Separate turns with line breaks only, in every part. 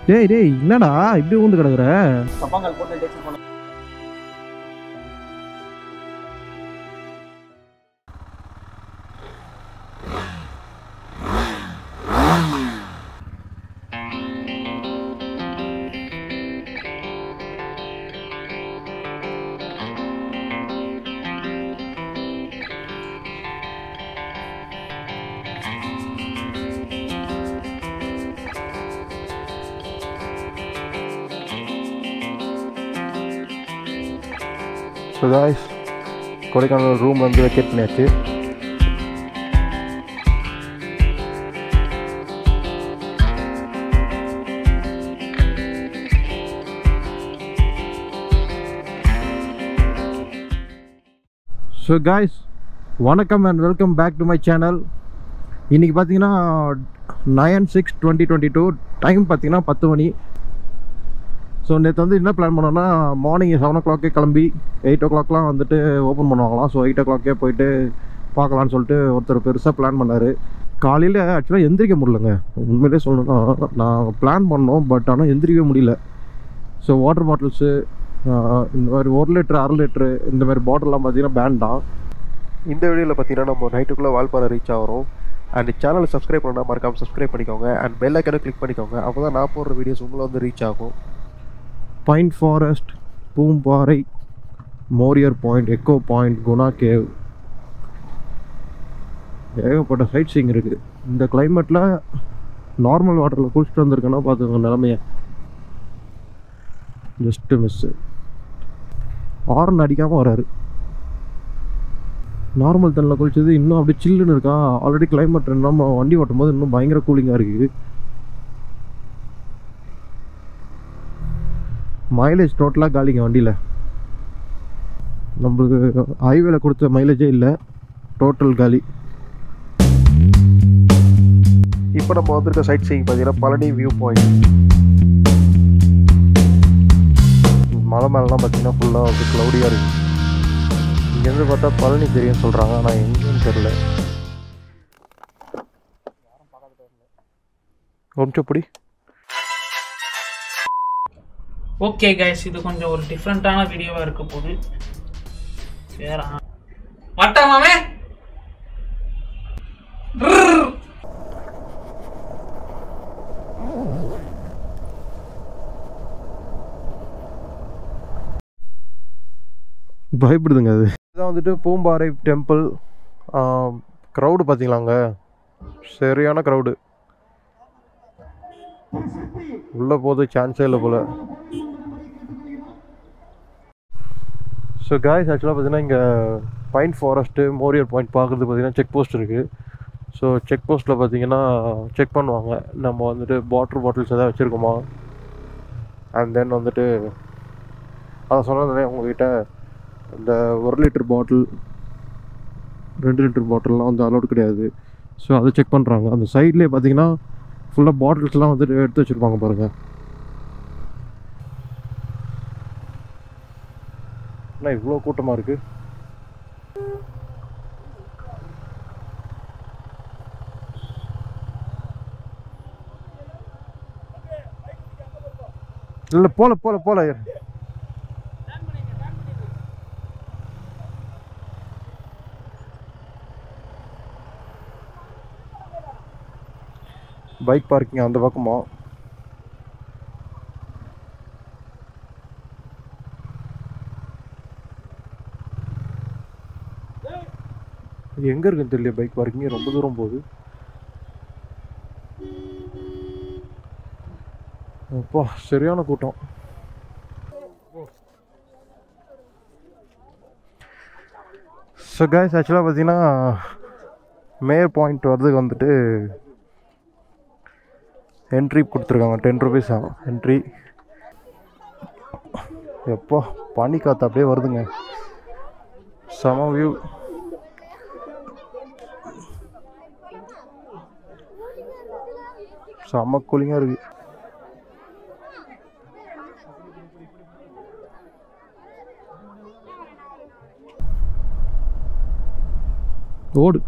டேய் டேய் என்னடா இப்படி ஊந்து கிடக்குற
சப்பாங்கால் போட்டு டேச்சு போன
ஸோ காய்ஸ் கொடைக்கானல் ரூம் வந்து வெக்கேட் பண்ணியாச்சு ஸோ காய்ஸ் வணக்கம் and welcome back to my channel இன்றைக்கி பார்த்தீங்கன்னா nine six twenty twenty two time பார்த்தீங்கன்னா பத்து மணி ஸோ நேற்று வந்து என்ன பிளான் பண்ணோன்னா மார்னிங் செவன் ஓ கிளாக்கே கிளம்பி எயிட் ஓ கிளாக்லாம் வந்துட்டு ஓப்பன் பண்ணுவாங்களாம் ஸோ எயிட் ஓ கிளாக்கே போயிட்டு பார்க்கலான்னு சொல்லிட்டு ஒருத்தர் பெருசாக பிளான் பண்ணார் காலையில் ஆக்சுவலாக எந்திரிக்க முடியலங்க உண்மையிலே சொல்லணும்னா நான் பிளான் பண்ணோம் பட் ஆனால் எந்திரிக்கவே முடியல ஸோ வாட்டர் பாட்டில்ஸு இந்த மாதிரி ஒரு லிட்ரு அரை லிட்ரு இந்த மாதிரி பாட்டில்லாம் பார்த்தீங்கன்னா பேன் தான் இந்த வீடியோவில் பார்த்தீங்கன்னா நம்ம நைட்டுக்குள்ளே வால்பாறை ரீச் ஆகிறோம் அண்ட் சேனலை சப்ஸ்கிரைப் பண்ணால் மறக்காமல் சப்ஸ்கிரைப் பண்ணிக்கோங்க அண்ட் பெல் ஐக்கனை கிளிக் பண்ணிக்கோங்க அப்போ தான் நான் போடுற வீடியோஸ் உங்களை வந்து ரீச் ஆகும் pine forest Poombarai Moir point echo point Guna cave ஏகப்பட்ட சைட் சீங் இருக்குது இந்த கிளைமேட்டில் நார்மல் வாட்டரில் குளிச்சுட்டு வந்திருக்கேன்னா பார்த்துக்கோங்க நிலமைய ஜஸ்ட்டு மிஸ்ஸு ஹார்ன் அடிக்காமல் வராரு நார்மல் தண்ணில் குளிச்சது இன்னும் அப்படியே சில்லுன்னு இருக்கா ஆல்ரெடி கிளைமேட் நம்ம வண்டி ஓட்டும் போது இன்னும் பயங்கர கூலிங்காக இருக்குது மைலேஜ் டோட்டலாக காலிங்க வண்டியில் நம்மளுக்கு ஹைவேல கொடுத்த மைலேஜே இல்லை டோட்டல் காலி இப்போ நம்ம வந்திருக்க சைட் சீங் பார்த்தீங்கன்னா பழனி வியூ பாயிண்ட் மலை மேலாம் பார்த்தீங்கன்னா ஃபுல்லாக வந்து க்ளவுடியாக இருக்குது இங்கேருந்து பார்த்தா பழனி தெரியும்னு சொல்கிறாங்க ஆனால் எங்கேன்னு தெரில ஒரு நிமிஷம் பிடி
ஓகே கைஸ் இது கொஞ்சம் ஒரு டிஃப்ரெண்ட்டான வீடியோவா இருக்க போகுது வேற வட்டா மாமே
பயப்படுதுங்க அது இதான் வந்துட்டு பூம்பாறை டெம்பிள் க்ரௌடு பார்த்தீங்களாங்க சரியான க்ரௌடு உள்ளே போது சான்ஸே இல்லை போல் ஸோ காய்ஸ் ஆக்சுவலாக பார்த்தீங்கன்னா இங்கே பைன் ஃபாரஸ்ட்டு மோரியர் பாயிண்ட் பார்க்குறது பார்த்தீங்கன்னா செக் போஸ்ட் இருக்குது ஸோ செக் போஸ்ட்டில் பார்த்தீங்கன்னா செக் பண்ணுவாங்க நம்ம வந்துட்டு வாட்டர் பாட்டில்ஸ் எதாவது வச்சுருக்கோமா அண்ட் தென் வந்துட்டு அதை சொன்னதுனே உங்ககிட்ட இந்த ஒரு லிட்டர் பாட்டில் ரெண்டு லிட்டர் பாட்டில்லாம் வந்து அலௌட் கிடையாது ஸோ அதை செக் பண்ணுறாங்க அந்த சைட்லேயே பார்த்தீங்கன்னா ஃபுல்லாக பாட்டில்ஸ்லாம் வந்துட்டு எடுத்து வச்சுருப்பாங்க பாருங்கள் என்ன இவ்வளோ கூட்டமாக இருக்குது இல்லை போல போல போல பைக் பார்க்கிங் அந்த பக்கமா இது எங்க இருக்குன்னு தெரியல பைக் பார்க்கிங் ரொம்ப தூரம் போகுது அப்பா சரியான கூட்டம் ஸோ கைஸ் ஆக்சுவலாக பார்த்தீங்கன்னா மேயர் பாயிண்ட் வர்றதுக்கு வந்துட்டு என்ட்ரி கொடுத்துருக்காங்க டென் ருபீஸ் ஆகும் என்ட்ரி எப்போ பனி காற்று அப்படியே வருதுங்க செம வியூ செம்ம கூலிங்காக இருக்கு ஓடு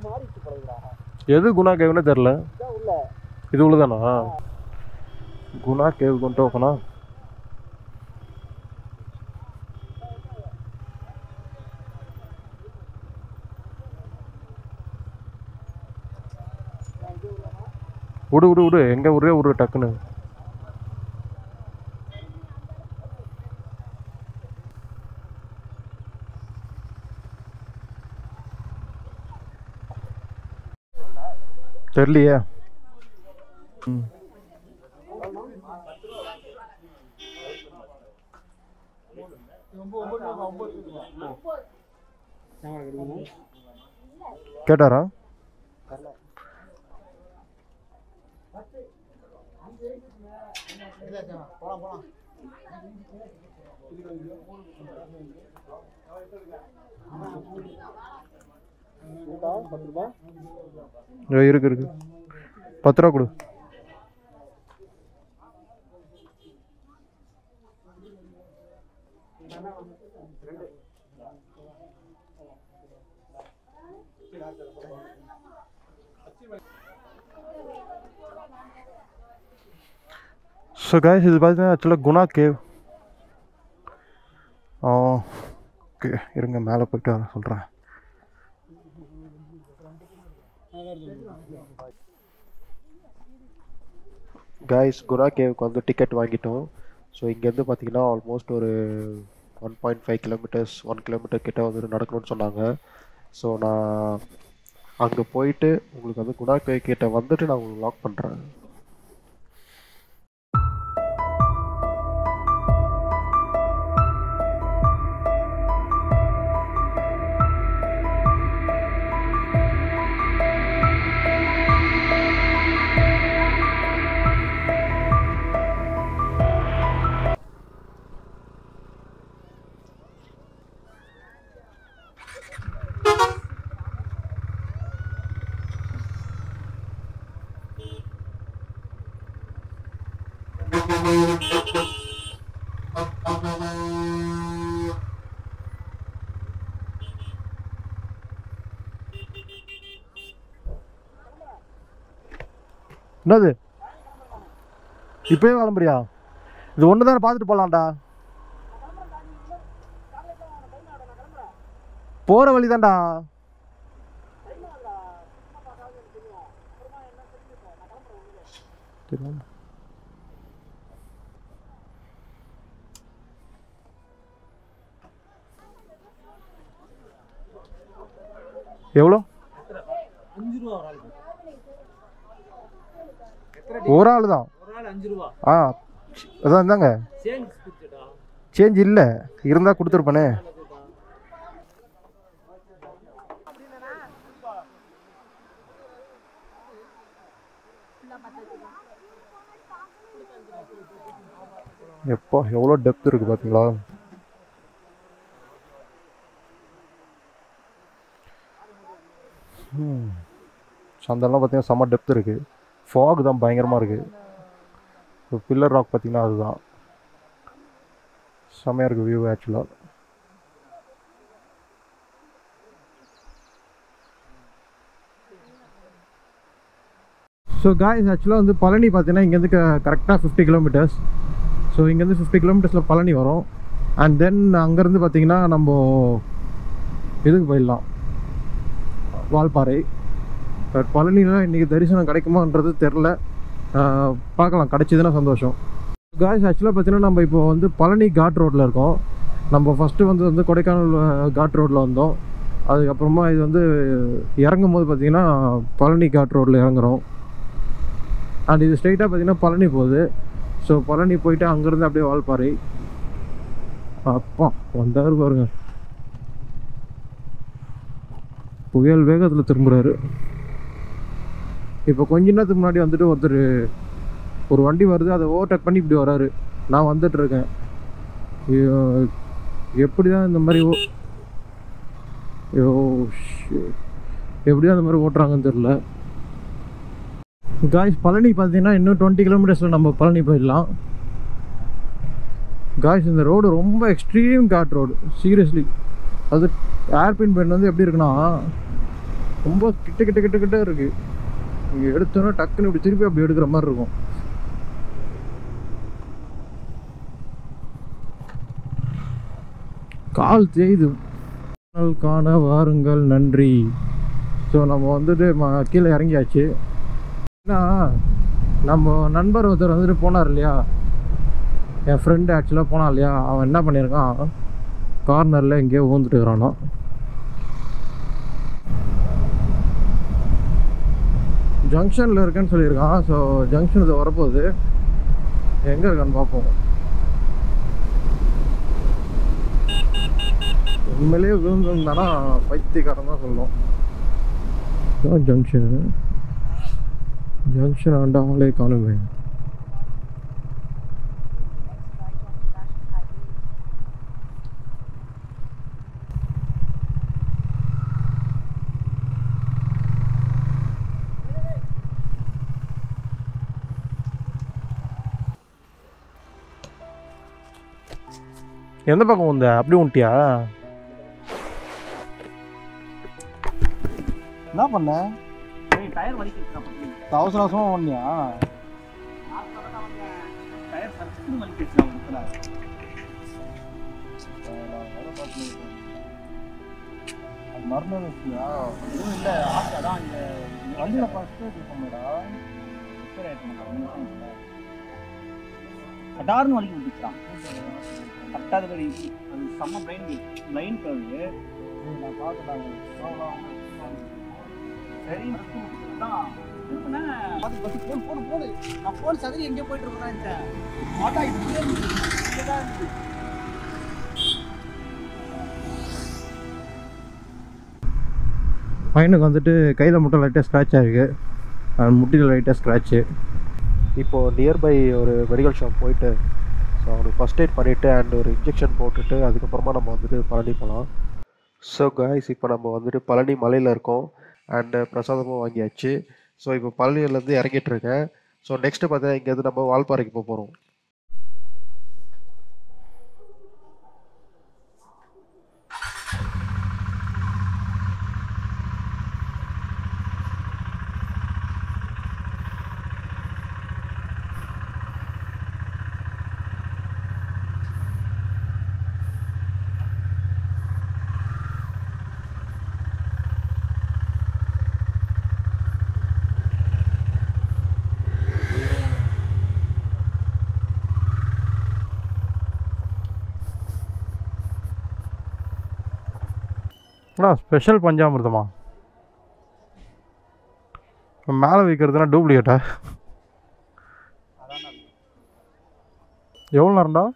எது குணா கேவ்னே தெரில இது உள்ளதானா குணா கேவ் கொண்டு ஓப்பனா விடு விடு விடு எங்க ஒரே ஒரு டக்குன்னு தெரியலையே ம் கேட்டாரா இதோ இருக்கு இருக்கு பத்து ரூபா கொடு ஸோ கைஸ் இது பார்த்தீங்கன்னா ஆக்சுவலாக குணா கேவ் ஓகே இருங்க மேலே போயிட்டு வர சொல்கிறேன் கைஸ் குணா கேவுக்கு வந்து டிக்கெட் வாங்கிட்டோம் ஸோ இங்கேருந்து பார்த்தீங்கன்னா ஆல்மோஸ்ட் ஒரு one point five kilometres one kilometre கிட்ட வந்து நடக்கணும்னு சொன்னாங்க ஸோ நான் அங்கே போயிட்டு உங்களுக்கு வந்து குணா கேவ் கிட்ட வந்துட்டு நான் உங்களுக்கு லாக் பண்ணுறேன் என்னது இப்பயே கிளம்புறியா இது ஒன்று தானே பார்த்துட்டு போகலாம்டா போகிற வழி தான்டா எவ்வளோ
அஞ்சு ரூபா ஒரு ஆளுக்கு
ஒரு ஆள் தான்
ஒரு ஆள் அஞ்சு ரூபா
ஆ அதான் இருந்தாங்க
சேஞ்ச் கொடுத்துட்டா
சேஞ்ச் இல்லை இருந்தால் கொடுத்துருப்பேனே எப்போ எவ்வளோ டெப்த் இருக்குது பார்த்தீங்களா ம் சந்தெல்லாம் பார்த்தீங்கன்னா செம்ம டெப்த் இருக்குது ஃபாக் தான் பயங்கரமாக இருக்குது பில்லர் ராக் பார்த்தீங்கன்னா அதுதான் செம்மையாக இருக்குது வியூ ஆக்சுவலாக ஸோ காய்ஸ் ஆக்சுவலாக வந்து பழனி பார்த்தீங்கன்னா இங்கேருந்து கரெக்டாக ஃபிஃப்டி கிலோமீட்டர்ஸ் ஸோ இங்கேருந்து ஃபிஃப்டி கிலோமீட்டர்ஸில் பழனி வரும் அண்ட் தென் அங்கேருந்து பார்த்தீங்கன்னா நம்ம இதுக்கு போயிடலாம் வால்பாறை பட் பழனியில் இன்றைக்கி தரிசனம் கிடைக்குமான்றது தெரில பார்க்கலாம் கிடைச்சதுன்னா சந்தோஷம் காய்ஸ் ஆக்சுவலாக பார்த்தீங்கன்னா நம்ம இப்போ வந்து பழனி காட் ரோட்டில் இருக்கோம் நம்ம ஃபஸ்ட்டு வந்து வந்து கொடைக்கானல் அஹ், காட் ரோட்டில் வந்தோம் அதுக்கப்புறமா இது வந்து இறங்கும் போது பார்த்தீங்கன்னா பழனி காட் ரோட்டில் இறங்குறோம் அண்ட் இது ஸ்ட்ரைட்டாக பார்த்தீங்கன்னா பழனி போகுது ஸோ பழனி போயிட்டு அங்கேருந்து அப்படியே வால்பாறை அப்பா வந்தாரு பாருங்க புயல் வேகத்தில் திரும்புகிறாரு இப்போ கொஞ்ச நேரத்துக்கு முன்னாடி வந்துட்டு ஒருத்தர் ஒரு வண்டி வருது அதை ஓவர்டேக் பண்ணி இப்படி வராரு நான் வந்துட்டு இருக்கேன் ஐயோ, எப்படி தான் இந்த மாதிரி ஓ ஐயோ shit. எப்படி தான் இந்த மாதிரி ஓட்டுறாங்கன்னு தெரில காய்ஸ் பழனி பார்த்தீங்கன்னா இன்னும் டுவெண்ட்டி கிலோமீட்டர்ஸில் நம்ம பழனி போயிடலாம் காய்ஸ் இந்த ரோடு ரொம்ப எக்ஸ்ட்ரீம் காட் ரோடு சீரியஸ்லி அது ஏர்பின் பெண்ட் வந்து எப்படி இருக்குன்னா ரொம்ப கிட்ட கிட்ட கிட்ட கிட்ட இருக்கு இங்கே எடுத்தோன்னா டக்குன்னு இப்படி திருப்பி அப்படி எடுக்கிற மாதிரி இருக்கும் கால் தேயுது நாள் காண வாருங்கள் நன்றி ஸோ நம்ம வந்துட்டு ம- கீழே இறங்கியாச்சு ஏன்னா நம்ம நண்பர் ஒருத்தர் வந்துட்டு போனார் இல்லையா என் ஃப்ரெண்டு ஆக்சுவலாக போனான் இல்லையா அவன் என்ன பண்ணியிருக்கான் கார்னரில் எங்கேயோ ஊந்துட்டு இருக்கிறானோ ஜங்ஷனில் இருக்கேன்னு சொல்லியிருக்கான் ஸோ ஜங்ஷன் இது வரப்போகுது எங்கே இருக்கான்னு பார்ப்போம் உண்மையிலேயே விழுந்திருந்தானா பைத்தியக்காரன் தான் சொல்லணும் இதான் ஜங்ஷனு ஜங்ஷன் ஆண்டா ஆளே காணுமே எந்த பக்கம் வந்த அப்படி உண்டியா என்ன பண்ண
டயர் வலிக்கிட்டு
அவசர அவசரமா ஒன்னியா
டயர் சர்ச்சுன்னு வலிக்கிட்டு
மரணம் வச்சியா
எதுவும் இல்லை ஆசை அதான் இங்கே
வண்டியில ஃபர்ஸ்ட் பண்ணடா
கட்டார்னு வலிக்கு விட்டுச்சான் கட்டாத கடி அது செம்ம பிரைன் லைன் கழுவு
நான் பார்த்துட்டாங்க
சரி தான் போன் போன் போடு நான் போன் சதுரி எங்கேயோ போயிட்டு இருக்கேன் ஆட்டா இப்படியே இருந்துச்சு. இங்கே தான் இருந்துச்சு.
பையனுக்கு வந்துட்டு கையில் மட்டும் லைட்டாக ஸ்க்ராட்ச் ஆயிருக்கு அண்ட் முட்டியில் லைட்டாக ஸ்க்ராட்சு இப்போது நியர்பை ஒரு மெடிக்கல் ஷாப் போயிட்டு ஸோ அவனுக்கு ஃபஸ்ட் எய்ட் பண்ணிவிட்டு அண்ட் ஒரு இன்ஜெக்ஷன் போட்டுட்டு அதுக்கப்புறமா நம்ம வந்துட்டு பழனி போகலாம் ஸோ காய்ஸ் இப்போ நம்ம வந்துட்டு பழனி மலையில் இருக்கோம் அண்டு பிரசாதமும் வாங்கியாச்சு ஸோ இப்போ பழனியிலேருந்து இறங்கிட்டு இருக்கேன் ஸோ நெக்ஸ்ட்டு பார்த்தீங்கன்னா இங்கேருந்து நம்ம வால்பாறைக்கு போக போகிறோம் அண்ணா ஸ்பெஷல் பஞ்சாமிர்தமா மேலே வைக்கிறதுனா டூப்ளிகேட்டா எவ்வளோ நேரம்டா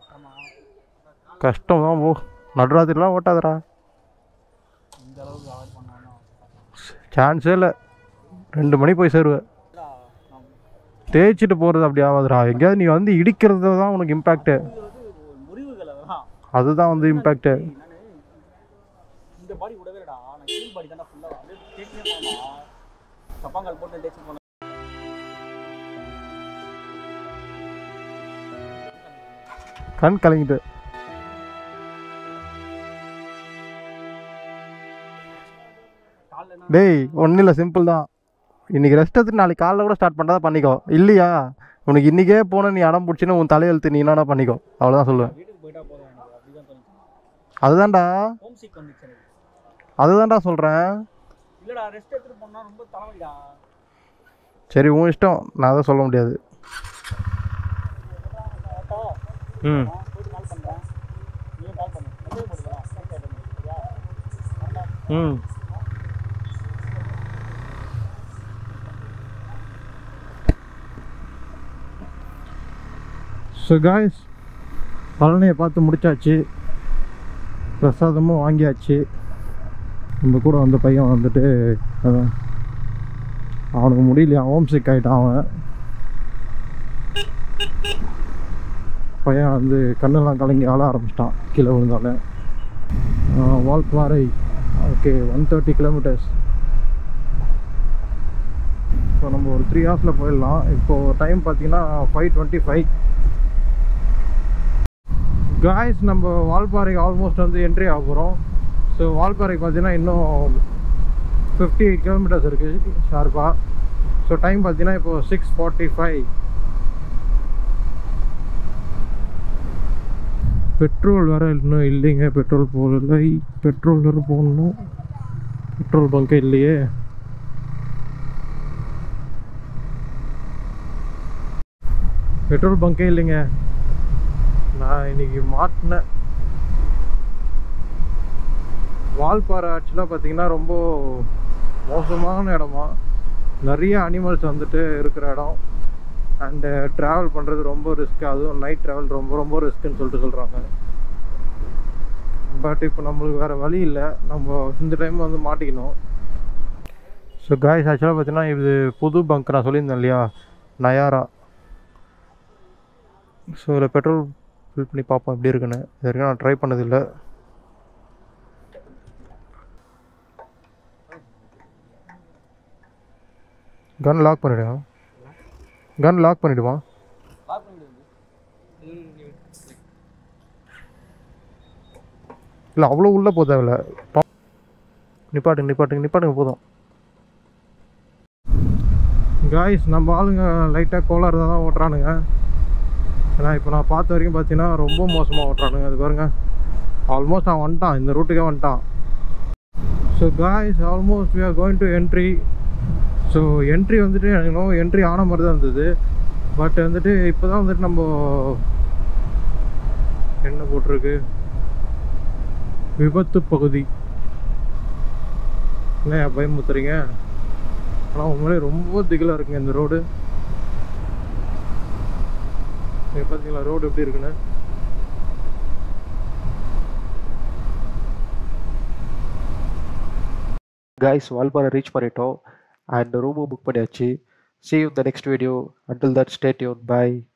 கஷ்டம் தான் போ நடுராத்திரிலாம் ஓட்டாதடா
இந்த அளவுக்கு அவாய்ட் பண்ணாலும்
சான்ஸே இல்லை ரெண்டு மணி போய் சேருவேன் தேய்ச்சிட்டு போகிறது அப்படி ஆகாதுடா எங்கேயாவது நீ வந்து இடிக்கிறது தான் உனக்கு இம்பேக்ட்டு
முறிவுகள் அதெல்லாம்
அதுதான் வந்து இம்பேக்ட்டு
நானு இந்த பாடி விடவே இல்லடா நான் கீழ் பாடி தான்டா ஃபுல்லா அப்படியே தேய்ச்சியே போனா சப்பாங்கால் போட்டு தேய்ச்சி போனேன்
கண் கலங்கிட்டு
காலில் என்ன
டேய் ஒன்றும் இல்லை சிம்பிள் தான் இன்னைக்கு ரெஸ்ட் எடுத்துட்டு நாளைக்கு காலைல கூட ஸ்டார்ட் பண்ணுறதா பண்ணிக்கோ இல்லையா உனக்கு இன்றைக்கே போன நீ அடம் பிடிச்சின்னு உன் தலையெழுத்து நீ என்னடா பண்ணிக்கோ அவ்வளோதான் சொல்லுவேன்
வீட்டுக்கு போயிட்டா போதும் எனக்கு அப்படிதான் தோணுச்சு
அதுதான்டா
ஹோம் சீக் வந்துச்சு எனக்கு
அதுதான்டா சொல்கிறேன்
இல்லடா ரெஸ்ட் எடுத்துட்டு போனா ரொம்ப தலைவலிடா
சரி உன் இஷ்டம் நான் அதை சொல்ல முடியாது
ஆட்டோ
ம்
நான் போயிட்டு கால் பண்றேன் நீயும் கால் பண்ணு மெசேஜ் போடுறா சரியா
ம் ஸோ காய்ஸ் பழனியை பார்த்து முடிச்சாச்சு பிரசாதமும் வாங்கியாச்சு நம்ம கூட வந்த பையன் வந்துட்டு அதான் அவனுக்கு முடியலையா ஹோம் சிக் ஆகிட்டான் அவன் பையன் வந்து கண்ணெல்லாம் கலங்கி ஆள ஆரம்பிச்சிட்டான் கீழே விழுந்தாலே Valparai okay one thirty kilometres so நம்ம ஒரு த்ரீ ஹவர்ஸில் போயிடலாம் இப்போது டைம் பார்த்தீங்கன்னா ஃபைவ் டுவெண்ட்டி ஃபைவ் காய்ஸ் நம்ம வால்பாறைக்கு ஆல்மோஸ்ட் வந்து என்ட்ரி ஆக போகிறோம் ஸோ வால்பாறைக்கு பார்த்தீங்கன்னா இன்னும் ஃபிஃப்டி எயிட் கிலோமீட்டர்ஸ் இருக்குது ஷார்ப்பாக ஸோ டைம் பார்த்தீங்கன்னா இப்போ சிக்ஸ் ஃபார்ட்டி ஃபைவ் பெட்ரோல் வேறு இன்னும் இல்லைங்க பெட்ரோல் போடல பெட்ரோல் வேறு போடணும் பெட்ரோல் பங்கே இல்லையே பெட்ரோல் பங்கே இல்லைங்க நான் இன்னைக்கு மாட்டினேன் வால்பாறை ஆக்சுவலாக பார்த்தீங்கன்னா ரொம்ப மோசமான இடமா நிறைய அனிமல்ஸ் வந்துட்டு இருக்கிற இடம் அண்டு ட்ராவல் பண்ணுறது ரொம்ப ரிஸ்க் அதுவும் நைட் ட்ராவல் ரொம்ப ரொம்ப ரிஸ்க்குன்னு சொல்லிட்டு சொல்கிறாங்க பட் இப்போ நம்மளுக்கு வேறு வழி இல்லை நம்ம இந்த டைம் வந்து மாட்டிக்கணும் ஸோ காய்ஸ் ஆக்சுவலாக பார்த்தீங்கன்னா இது புது பங்க் நான் சொல்லியிருந்தேன் இல்லையா நயாரா ஸோ இதில் பெட்ரோல் ஃபில் பண்ணி பார்ப்போம் எப்படி இருக்குன்னு இது வரைக்கும் நான் ட்ரை பண்ணதில்லை கன் லாக் பண்ணிவிடுவான் கன் லாக் பண்ணிவிடுவான்
லாக் பண்ணிடுது
இல்லை அவ்வளோ உள்ளே போக தேவையில்ல பா- நிப்பாட்டுங்க நிப்பாட்டுங்க நிப்பாட்டுங்க போதும் காய்ஸ் நம்ம ஆளுங்க லைட்டாக கோளாறு தான் ஓட்டுறானுங்க ஏன்னா இப்போ நான் பார்த்த வரைக்கும் பார்த்தீங்கன்னா ரொம்ப மோசமாக ஓட்டுறானுங்க அது பாருங்க ஆல்மோஸ்ட் அவன் வந்துட்டான் இந்த ரூட்டுக்கே வந்துட்டான் so guys almost we are going to entry so entry வந்துட்டு எனக்கு நோ என்ட்ரி ஆன மாதிரி தான் இருந்தது பட் வந்துட்டு இப்போ தான் வந்துட்டு நம்ம என்ன போட்டிருக்கு விபத்து பகுதி என்ன பயமுத்துறீங்க ஆனால் உண்மையிலே ரொம்ப திகிலாக இருக்குங்க இந்த ரோடு நீங்கள் பார்த்தீங்களா ரோடு எப்படி இருக்குன்னு கைஸ் வால்பாறை ரீச் பண்ணிட்டோம் அண்ட் ரூமும் புக் பண்ணியாச்சு see you in the next video until that stay tuned bye